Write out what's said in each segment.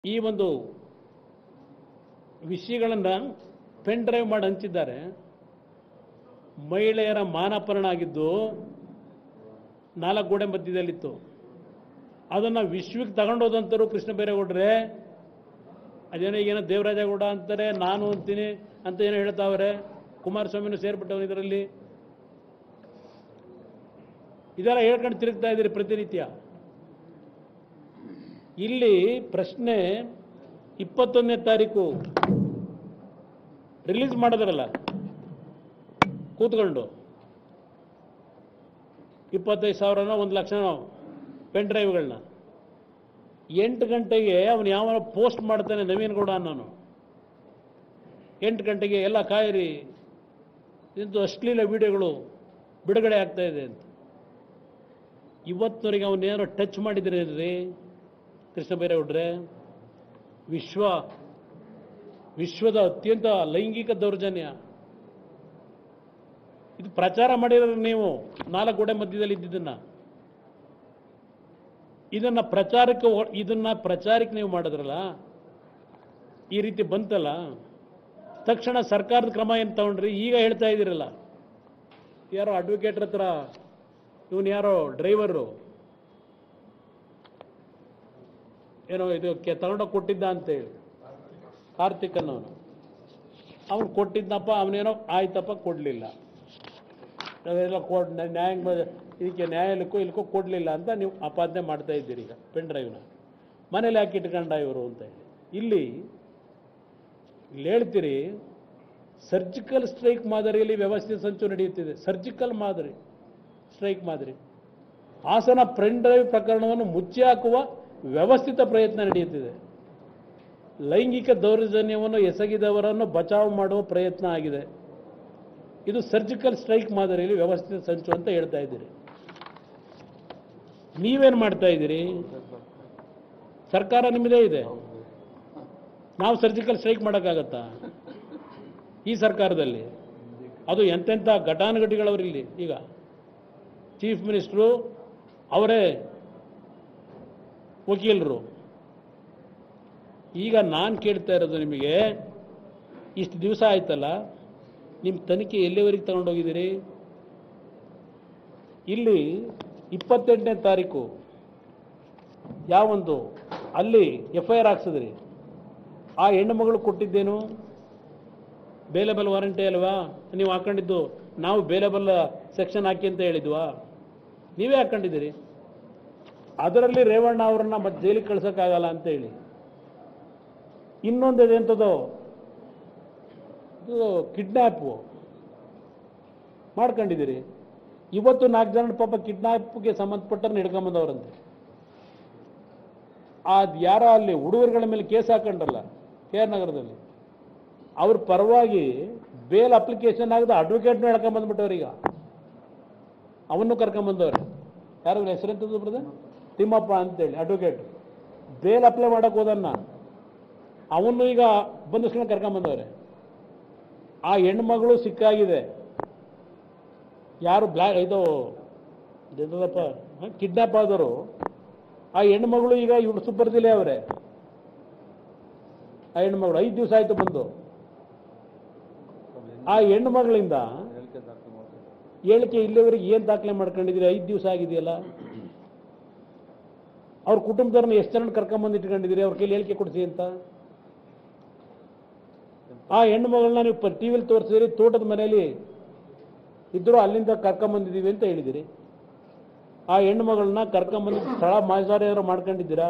ಈ ಒಂದು ವಿಷಯಗಳನ್ನು ಪೆನ್ ಡ್ರೈವ್ ಮಾಡಿ ಹಂಚಿದ್ದಾರೆ ಮಹಿಳೆಯರ ಮಾನಾಪರಣ ಆಗಿದ್ದು ನಾಲ್ಕು ಗೋಡೆ ಮಧ್ಯದಲ್ಲಿತ್ತು ಅದನ್ನು ವಿಶ್ವಕ್ಕೆ ತಗೊಂಡೋದಂತರು ಕೃಷ್ಣ ಬೈರೇಗೌಡ್ರೆ ಅದೇನೋ ಏನೋ ದೇವರಾಜಗೌಡ ಅಂತಾರೆ ನಾನು ಅಂತೀನಿ ಅಂತ ಏನೋ ಹೇಳ್ತಾವ್ರೆ ಕುಮಾರಸ್ವಾಮಿನೂ ಸೇರ್ಬಿಟ್ಟವನು ಇದರಲ್ಲಿ ಇದೆಲ್ಲ ಹೇಳ್ಕೊಂಡು ತಿರುಗ್ತಾ ಇದ್ದೀರಿ ಪ್ರತಿನಿತ್ಯ ಇಲ್ಲಿ ಪ್ರಶ್ನೆ ಇಪ್ಪತ್ತೊಂದನೇ ತಾರೀಕು ರಿಲೀಸ್ ಮಾಡಿದ್ರಲ್ಲ ಕೂತ್ಕೊಂಡು ಇಪ್ಪತ್ತೈದು ಸಾವಿರನೋ ಒಂದು ಲಕ್ಷನೋ ಪೆನ್ ಡ್ರೈವ್ಗಳನ್ನ ಎಂಟು ಗಂಟೆಗೆ ಅವನು ಯಾವನ ಪೋಸ್ಟ್ ಮಾಡ್ತಾನೆ ನವೀನ್ ಗೌಡ ಅನ್ನೋನು ಎಂಟು ಗಂಟೆಗೆ ಎಲ್ಲ ಕಾಯಿರಿ ಇಂದು ಅಶ್ಲೀಲ ವಿಡಿಯೋಗಳು ಬಿಡುಗಡೆ ಆಗ್ತಾ ಇದೆ ಅಂತ ಇವತ್ತಿನವರೆಗೆ ಅವನೇನೋ ಟಚ್ ಮಾಡಿದ್ರೆ ರೀ ಕೃಷ್ಣ ಬೈರೇಗೌಡ್ರೆ ವಿಶ್ವ ವಿಶ್ವದ ಅತ್ಯಂತ ಲೈಂಗಿಕ ದೌರ್ಜನ್ಯ ಇದು ಪ್ರಚಾರ ಮಾಡಿರೋರು ನೀವು ನಾಲ್ಕು ಗೋಡೆ ಮಧ್ಯದಲ್ಲಿ ಇದ್ದಿದ್ದನ್ನ ಇದನ್ನ ಪ್ರಚಾರಕ್ಕೆ ಒ- ಇದನ್ನ ಪ್ರಚಾರಕ್ಕೆ ನೀವು ಮಾಡಿದ್ರಲ್ಲ ಈ ರೀತಿ ಬಂತಲ್ಲ ತಕ್ಷಣ ಸರ್ಕಾರದ ಕ್ರಮ ಏನು ತಗೊಂಡ್ರಿ ಈಗ ಹೇಳ್ತಾ ಇದ್ದೀರಲ್ಲ ಯಾರೋ ಅಡ್ವೊಕೇಟ್ರ್ ಹತ್ರ ಇವನು ಯಾರೋ ಡ್ರೈವರು ಏನೋ ಇದಕ್ಕೆ ತಗೊಂಡೋಗಿ ಕೊಟ್ಟಿದ್ದ ಅಂತೇಳಿ ಕಾರ್ತಿಕ್ ಅನ್ನೋನು ಅವನು ಕೊಟ್ಟಿದ್ದಪ್ಪ ಅವನೇನೋ ಆಯ್ತಪ್ಪ ಕೊಡಲಿಲ್ಲ ಅದೆಲ್ಲ ಕೋರ್ಟ್ ನ್ಯಾಯ ಇದಕ್ಕೆ ನ್ಯಾಯಾಲಯಕ್ಕೂ ಇಲ್ಕೋ ಕೊಡಲಿಲ್ಲ ಅಂತ ನೀವು ಆಪಾದನೆ ಮಾಡ್ತಾ ಇದ್ದೀರಿ ಈಗ ಪೆನ್ ಡ್ರೈವ್ನ ಮನೇಲಿ ಯಾಕೆ ಇಟ್ಕೊಂಡ ಇವರು ಅಂತ ಹೇಳಿ ಇಲ್ಲಿ ಇಲ್ಲಿ ಹೇಳ್ತೀರಿ ಸರ್ಜಿಕಲ್ ಸ್ಟ್ರೈಕ್ ಮಾದರಿಯಲ್ಲಿ ವ್ಯವಸ್ಥೆ ಸಂಚು ನಡೆಯುತ್ತಿದೆ ಸರ್ಜಿಕಲ್ ಮಾದರಿ ಸ್ಟ್ರೈಕ್ ಮಾದರಿ ಹಾಸನ ಪೆನ್ ಡ್ರೈವ್ ಪ್ರಕರಣವನ್ನು ಮುಚ್ಚಿ ಹಾಕುವ ವ್ಯವಸ್ಥಿತ ಪ್ರಯತ್ನ ನಡೆಯುತ್ತಿದೆ ಲೈಂಗಿಕ ದೌರ್ಜನ್ಯವನ್ನು ಎಸಗಿದವರನ್ನು ಬಚಾವ್ ಮಾಡುವ ಪ್ರಯತ್ನ ಆಗಿದೆ ಇದು ಸರ್ಜಿಕಲ್ ಸ್ಟ್ರೈಕ್ ಮಾದರಿಯಲ್ಲಿ ವ್ಯವಸ್ಥಿತ ಸಂಚು ಅಂತ ಹೇಳ್ತಾ ಇದ್ದೀರಿ ನೀವೇನು ಮಾಡ್ತಾ ಇದ್ದೀರಿ ಸರ್ಕಾರ ನಿಮ್ಮದೇ ಇದೆ ನಾವು ಸರ್ಜಿಕಲ್ ಸ್ಟ್ರೈಕ್ ಮಾಡೋಕ್ಕಾಗತ್ತಾ ಈ ಸರ್ಕಾರದಲ್ಲಿ ಅದು ಎಂತೆಂಥ ಘಟಾನುಘಟಿಗಳವರಿಲ್ಲಿ ಈಗ ಚೀಫ್ ಮಿನಿಸ್ಟ್ರು ಅವರೇ ವಕೀಲರು ಈಗ ನಾನು ಕೇಳ್ತಾ ಇರೋದು ನಿಮಗೆ ಇಷ್ಟು ದಿವಸ ಆಯ್ತಲ್ಲ ನಿಮ್ಮ ತನಿಖೆ ಎಲ್ಲಿವರೆಗೆ ತಗೊಂಡೋಗಿದ್ದೀರಿ ಇಲ್ಲಿ ಇಪ್ಪತ್ತೆಂಟನೇ ತಾರೀಕು ಯಾವೊಂದು ಅಲ್ಲಿ ಎಫ್ ಐ ಆರ್ ಹಾಕ್ಸಿದ್ರಿ ಆ ಹೆಣ್ಣು ಮಗಳು ಕೊಟ್ಟಿದ್ದೇನು ಬೇಲೆಬಲ್ ವಾರಂಟಿ ಅಲ್ವಾ ನೀವು ಹಾಕೊಂಡಿದ್ದು ನಾವು ಬೇಲೆಬಲ್ ಸೆಕ್ಷನ್ ಹಾಕಿ ಅಂತ ಹೇಳಿದ್ವಾ ನೀವೇ ಹಾಕೊಂಡಿದ್ದೀರಿ ಅದರಲ್ಲಿ ರೇವಣ್ಣ ಅವರನ್ನ ಮತ್ತೆ ಜೈಲಿಗೆ ಕಳ್ಸೋಕ್ಕಾಗಲ್ಲ ಅಂತ ಹೇಳಿ ಇನ್ನೊಂದು ಎಂಥದ್ದು ಇದು ಕಿಡ್ನ್ಯಾಪು ಮಾಡ್ಕೊಂಡಿದ್ದೀರಿ ಇವತ್ತು ನಾಲ್ಕು ಜನ ಪಾಪ ಕಿಡ್ನಾಪ್ಗೆ ಸಂಬಂಧಪಟ್ಟವ್ರನ್ನ ಹಿಡ್ಕೊಂಬಂದವ್ರಂತೆ ಅದು ಯಾರೋ ಅಲ್ಲಿ ಹುಡುಗರುಗಳ ಮೇಲೆ ಕೇಸ್ ಹಾಕೊಂಡ್ರಲ್ಲ ಕೆ ಆರ್ ನಗರದಲ್ಲಿ ಅವ್ರ ಪರವಾಗಿ ಬೇಲ್ ಅಪ್ಲಿಕೇಶನ್ ಆಗದ ಅಡ್ವೊಕೇಟ್ನ ಹೇಳ್ಕೊಂಬಂದ್ಬಿಟ್ಟವ್ರು ಈಗ ಅವನ್ನು ಕರ್ಕೊಂಬಂದವ್ರೆ ಯಾರು ಹೆಸರೆಂತದ್ದು ಬ್ರದರ್ ತಿಮ್ಮಪ್ಪ ಅಂತೇಳಿ ಅಡ್ವೊಕೇಟ್ ಬೇಲ್ ಅಪ್ಲೈ ಮಾಡಕ್ಕೆ ಹೋದನ್ನ ಅವನು ಈಗ ಬಂಧಿಸ್ಕೊಂಡು ಕರ್ಕೊಂಬಂದವ್ರೆ ಆ ಹೆಣ್ಮಗಳು ಸಿಕ್ಕಾಗಿದೆ ಯಾರು ಬ್ಲ್ಯಾಕ್ ಇದು ಎಂತದಪ್ಪ ಕಿಡ್ನಾಪ್ ಆದವರು ಆ ಹೆಣ್ಮಗಳು ಈಗ ಇವ್ರು ಸುಪರ್ದಿಲೆ ಅವರೇ ಆ ಹೆಣ್ಮಗಳು ಐದು ದಿವಸ ಆಯ್ತು ಬಂದು ಆ ಹೆಣ್ಮಗಳಿಂದ ಹೇಳಿಕೆ ಇಲ್ಲಿವರೆಗೆ ಏನು ದಾಖಲೆ ಮಾಡ್ಕೊಂಡಿದ್ದೀರಿ ಐದು ದಿವಸ ಆಗಿದೆಯಲ್ಲ ಅವ್ರ ಕುಟುಂಬದವ್ರನ್ನ ಎಷ್ಟು ಜನ ಕರ್ಕೊಂಬಂದು ಇಟ್ಕೊಂಡಿದ್ದೀರಿ ಅವ್ರ ಕೈಲಿ ಹೇಳಿಕೆ ಕೊಡಿಸಿ ಅಂತ ಆ ಹೆಣ್ಣು ಮಗಳನ್ನ ನೀವು ಟಿ ವಿಲಿ ತೋರಿಸಿದಿರಿ ತೋಟದ ಮನೆಯಲ್ಲಿ ಇದ್ರು ಅಲ್ಲಿಂದ ಕರ್ಕೊಂಬಂದಿದ್ದೀವಿ ಅಂತ ಹೇಳಿದಿರಿ ಆ ಹೆಣ್ಣು ಮಗಳನ್ನ ಕರ್ಕೊಂಬಂದು ಸ್ಥಳ ಮಾಜಾರಿ ಏನಾದ್ರು ಮಾಡ್ಕೊಂಡಿದ್ದೀರಾ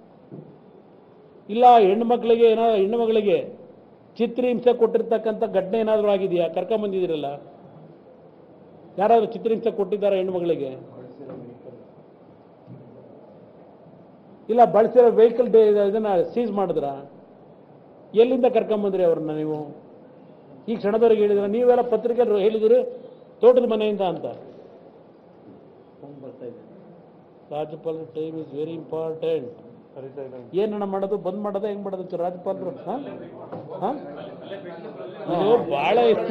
ಇಲ್ಲ ಹೆಣ್ಣು ಮಕ್ಕಳಿಗೆ ಏನೋ ಹೆಣ್ಣು ಮಗಳಿಗೆ ಚಿತ್ರಹಿಂಸೆ ಕೊಟ್ಟಿರ್ತಕ್ಕಂಥ ಘಟನೆ ಏನಾದರೂ ಆಗಿದೆಯಾ ಕರ್ಕೊಂಬಂದಿದ್ದೀರಲ್ಲ ಯಾರಾದರೂ ಚಿತ್ರಹಿಂಸೆ ಕೊಟ್ಟಿದ್ದಾರಾ ಹೆಣ್ಣು ಮಗಳಿಗೆ ಇಲ್ಲ ಬಳಸಿರೋ ವೆಹಿಕಲ್ ಇದನ್ನ ಸೀಸ್ ಮಾಡಿದ್ರಾ ಎಲ್ಲಿಂದ ಕರ್ಕೊಂಬಂದ್ರಿ ಅವ್ರನ್ನ ನೀವು ಈ ಕ್ಷಣದವರೆಗೆ ಹೇಳಿದ್ರ ನೀವೆಲ್ಲ ಪತ್ರಿಕೆ ಹೇಳಿದಿರಿ ತೋಟದ ಮನೆಯಿಂದ ಅಂತ ರಾಜ್ಯಪಾಲರ ಟೈಮ್ ಇಸ್ ವೆರಿ ಇಂಪಾರ್ಟೆಂಟ್ ಏನಣ್ಣ ಮಾಡೋದು ಬಂದ್ ಮಾಡೋದು ಹೆಂಗ್ ಮಾಡೋದು ಚು- ರಾಜ್ಯಪಾಲರು ಹಾ? ಹಾ? ಇದು ಭಾಳ ಇದೆ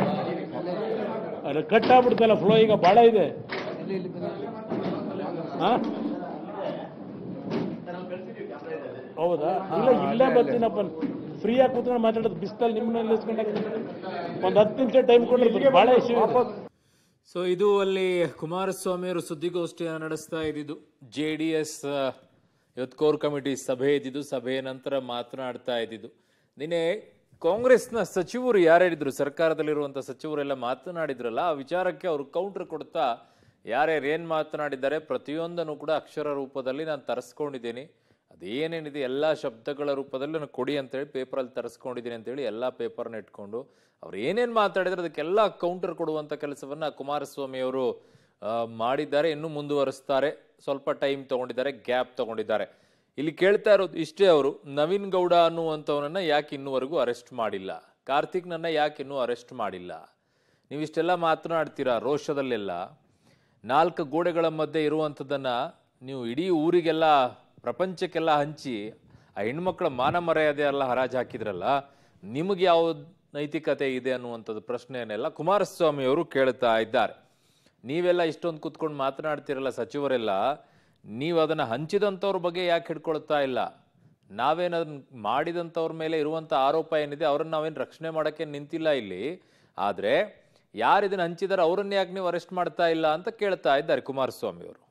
ಅದು ಕಟ್ ಆಗ್ಬಿಡ್ತಲ್ಲ ಫ್ಲೋ ಈಗ ಭಾಳ ಇದೆ ಹಾ ಹೌದಾ ಇಲ್ಲ ಇಲ್ಲೇ ಬರ್ತೀನಪ್ಪ ಫ್ರೀಯಾಗಿ ಕೂತ್ಕೊಂಡು ಮಾತಾಡೋದು ಬಿಸ್ತಲ್ಲಿ ನಿಮ್ಮನ್ನ ನಿಲ್ಲಿಸ್ಕೊಂಡಾಗ ಒಂದು ಹತ್ತು ನಿಮಿಷ ಟೈಮ್ ಕೊಟ್ಟರೆ ಭಾಳ ಇಶ್ಯೂ ಇದೆ ಸೊ ಇದು ಅಲ್ಲಿ ಕುಮಾರಸ್ವಾಮಿ ಅವರು ಸುದ್ದಿಗೋಷ್ಠಿಯನ್ನು ನಡೆಸ್ತಾ ಇದ್ದಿದ್ದು ಜೆ ಡಿ ಎಸ್ ಇವತ್ತು ಕೋರ್ ಕಮಿಟಿ ಸಭೆ ಇದ್ದಿದ್ದು ಸಭೆಯ ನಂತರ ಮಾತನಾಡ್ತಾ ಇದ್ದಿದ್ದು ನಿನ್ನೆ ಕಾಂಗ್ರೆಸ್ನ ಸಚಿವರು ಯಾರ್ಯಾರಿದ್ರು ಸರ್ಕಾರದಲ್ಲಿರುವಂಥ ಸಚಿವರೆಲ್ಲ ಮಾತನಾಡಿದ್ರಲ್ಲ ಆ ವಿಚಾರಕ್ಕೆ ಅವರು ಕೌಂಟರ್ ಕೊಡ್ತಾ ಯಾರ್ಯಾರು ಏನು ಮಾತನಾಡಿದ್ದಾರೆ ಪ್ರತಿಯೊಂದನ್ನು ಕೂಡ ಅಕ್ಷರ ರೂಪದಲ್ಲಿ ನಾನು ತರಿಸ್ಕೊಂಡಿದ್ದೀನಿ ಅದೇನೇನಿದೆ ಎಲ್ಲ ಶಬ್ದಗಳ ರೂಪದಲ್ಲಿ ನಾನು ಕೊಡಿ ಅಂತೇಳಿ ಪೇಪರಲ್ಲಿ ತರಿಸ್ಕೊಂಡಿದ್ದೀನಿ ಅಂತೇಳಿ ಎಲ್ಲ ಪೇಪರ್ನ ಇಟ್ಕೊಂಡು ಅವ್ರು ಏನೇನು ಮಾತಾಡಿದ್ರೆ ಅದಕ್ಕೆಲ್ಲ ಕೌಂಟರ್ ಕೊಡುವಂಥ ಕೆಲಸವನ್ನ ಕುಮಾರಸ್ವಾಮಿ ಅವರು ಆ, ಮಾಡಿದ್ದಾರೆ ಇನ್ನೂ ಮುಂದುವರಿಸ್ತಾರೆ ಸ್ವಲ್ಪ ಟೈಮ್ ತಗೊಂಡಿದ್ದಾರೆ ಗ್ಯಾಪ್ ತಗೊಂಡಿದ್ದಾರೆ ಇಲ್ಲಿ ಕೇಳ್ತಾ ಇರೋದು ಇಷ್ಟೇ ಅವರು ನವೀನ್ ಗೌಡ ಅನ್ನುವಂಥವನನ್ನ ಯಾಕೆ ಇನ್ನೂವರೆಗೂ ಅರೆಸ್ಟ್ ಮಾಡಿಲ್ಲ ಕಾರ್ತಿಕ್ನನ್ನ ಯಾಕೆ ಇನ್ನೂ ಅರೆಸ್ಟ್ ಮಾಡಿಲ್ಲ ನೀವು ಇಷ್ಟೆಲ್ಲ ಮಾತನಾಡ್ತೀರಾ ರೋಷದಲ್ಲೆಲ್ಲ ನಾಲ್ಕು ಗೋಡೆಗಳ ಮಧ್ಯೆ ಇರುವಂಥದ್ದನ್ನ ನೀವು ಇಡೀ ಊರಿಗೆಲ್ಲ ಪ್ರಪಂಚಕ್ಕೆಲ್ಲ ಹಂಚಿ ಆ ಹೆಣ್ಮಕ್ಳ ಮಾನ ಮರ್ಯಾದೆ ಎಲ್ಲ ಹರಾಜು ಹಾಕಿದ್ರಲ್ಲ ನಿಮಗೆ ಯಾವ ನೈತಿಕತೆ ಇದೆ ಅನ್ನುವಂಥದ್ದು ಪ್ರಶ್ನೆಯನ್ನೆಲ್ಲ ಕುಮಾರಸ್ವಾಮಿ ಅವರು ಕೇಳ್ತಾ ಇದ್ದಾರೆ ನೀವೆಲ್ಲ ಇಷ್ಟೊಂದು ಕೂತ್ಕೊಂಡು ಮಾತನಾಡ್ತಿರಲ್ಲ ಸಚಿವರೆಲ್ಲ ನೀವು ಅದನ್ನ ಹಂಚಿದಂಥವ್ರ ಬಗ್ಗೆ ಯಾಕೆ ಹಿಡ್ಕೊಳ್ತಾ ಇಲ್ಲ ನಾವೇನು ಅದನ್ನ ಮಾಡಿದಂಥವ್ರ ಮೇಲೆ ಇರುವಂಥ ಆರೋಪ ಏನಿದೆ ಅವ್ರನ್ನ ನಾವೇನು ರಕ್ಷಣೆ ಮಾಡೋಕ್ಕೆ ನಿಂತಿಲ್ಲ ಇಲ್ಲಿ ಆದರೆ ಯಾರು ಇದನ್ನ ಹಂಚಿದಾರೆ ಅವ್ರನ್ನ ಯಾಕೆ ನೀವು ಅರೆಸ್ಟ್ ಮಾಡ್ತಾ ಇಲ್ಲ ಅಂತ ಕೇಳ್ತಾ ಇದ್ದಾರೆ ಕುಮಾರಸ್ವಾಮಿ ಅವರು